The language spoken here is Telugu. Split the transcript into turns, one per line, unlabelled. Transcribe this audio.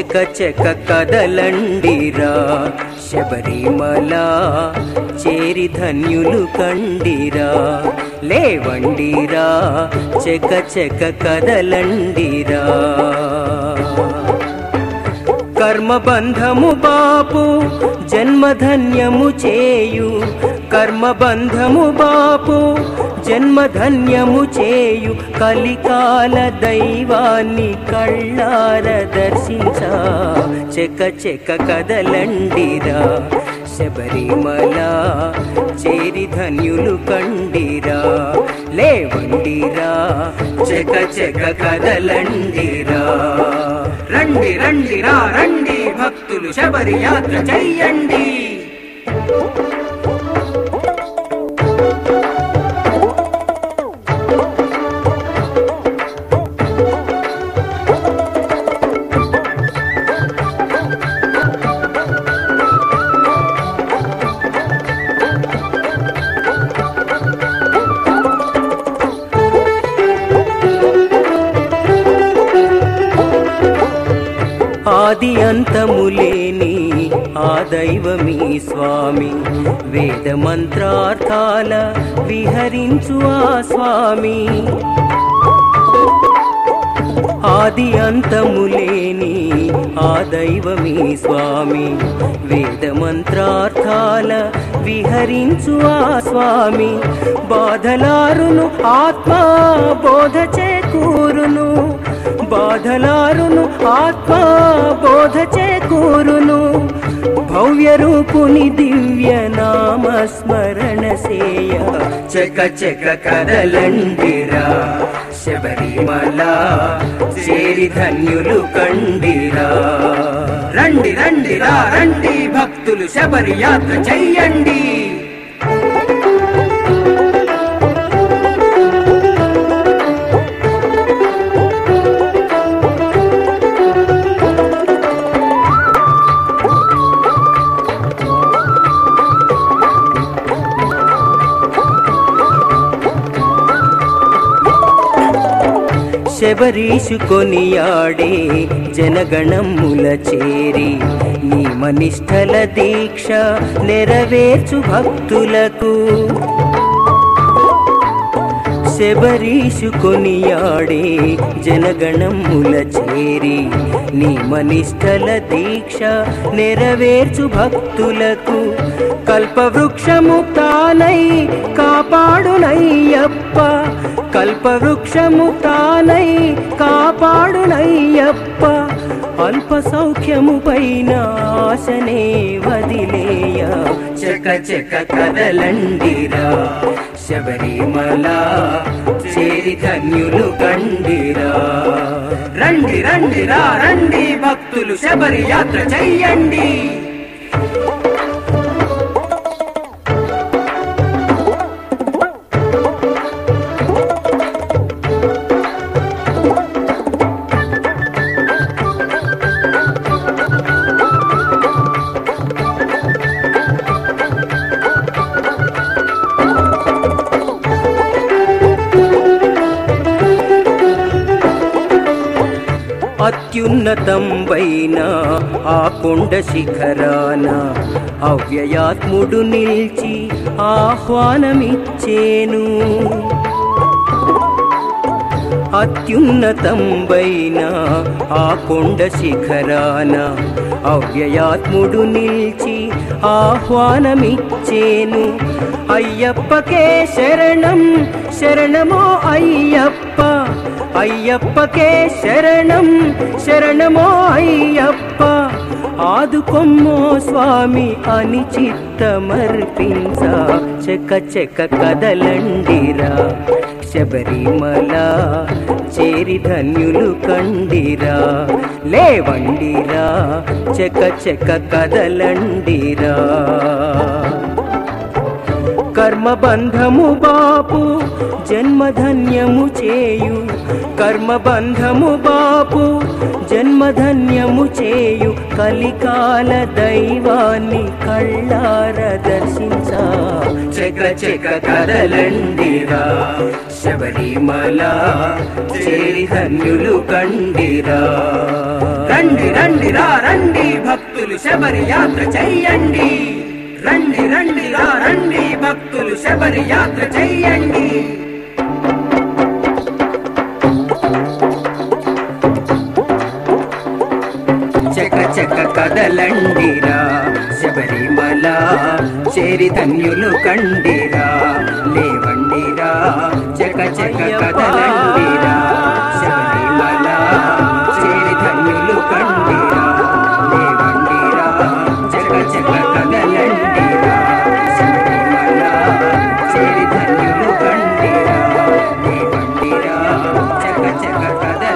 చెక చెక కదలండిరా శబరిమల చేరి ధన్యులు కండిరా లేవండిరా చెక చెక కదలండిరా కర్మబంధము బాపు జన్మధన్యము చేయు కర్మబంధము బాపు జన్మధన్యము చేయు కలికాల దైవాన్ని కళ్ళార దర్శించ చెక చెక కదలండిరా శబరిమల చేరి ధన్యులు కండిరా లేవండిరా చెక చెక కదలండిరా రండి రండి రా రండి భక్తులు శబరి యాత్ర చెయ్యండి ఆది అంతములేని ఆ దైవమీ స్వామి వేద మంత్రార్థాల విహరించు ఆ స్వామి ఆది అంతములేని ఆ దైవమీ స్వామి వేద మంత్రార్థాల విహరించు ఆ స్వామి బాధలారును ఆత్మ బోధ చేకూరును బాధలారును ఆత్మ బోధ చేకూరును భవ్య రూపుని దివ్య నామ స్మరణ సేయ చక చక కదలండిరా శబరిమల చేరి ధన్యులు కండిరా రండి రండి రా రండి భక్తులు శబరి యాత్ర చెయ్యండి శబరీషు కొనియాడే జనగణముల చేరి నియమనిష్టల దీక్ష నెరవేర్చు భక్తులకు శబరీషు కొనియాడే జనగణముల చేరి నియమనిష్టల దీక్ష నెరవేర్చు భక్తులకు కల్పవృక్షము తానై కాపాడునయ్యప్ప కల్పవృక్షము తానై కాపాడునయ్యప్ప అల్ప సౌఖ్యము పైన ఆశనే వదిలేయ చక చక కదలండిరా శబరిమల చేరి ధన్యులు కండిరా రండి రండి రా రండి భక్తులు శబరి యాత్ర చెయ్యండి అత్యున్నతంబైన ఆ కొండ శిఖరాన అవ్యయాత్ముడు నిల్చి ఆహ్వానమిచ్చేను అత్యున్నతంబైన ఆ కొండ శిఖరాన అవ్యయాత్ముడు నిల్చి ఆహ్వానమిచ్చేను అయ్యప్పకే శరణం శరణమో అయ్యప్ప అయ్యప్పకే శరణం శరణమో అయ్యప్ప ఆదుకొమ్మో స్వామి అని చిత్తమర్పించ చెక చెక కదలండిరా శబరిమల చేరి ధన్యులు కండిరా లేవండిరా చెక చెక కదలండిరా కర్మబంధము బాపు జన్మధన్యము చేయు కర్మబంధము బాపు జన్మధన్యము చేయు కలికాల దైవాన్ని కళ్ళార దర్శించా చెక చెక కదలండిరా శబరిమల చేరి ధన్యులు కండిరా
రండి రండి రా రండి భక్తులు శబరి యాత్ర చెయ్యండి రండి రండి రా రండి భక్తులు శబరి యాత్ర చెయ్యండి
చెక చెక కదలండిరా శబరిమల చేరి ధన్యులు కండిరా లేవండిరా చెక చెక కదలండిరా శబరిమల చేరి ధన్యులు కండిరా లేవండిరా చెక చెక కదలండిరా శబరిమల చేరి ధన్యులు కండిరా లేవండిరా చెక చెక కదలండిరా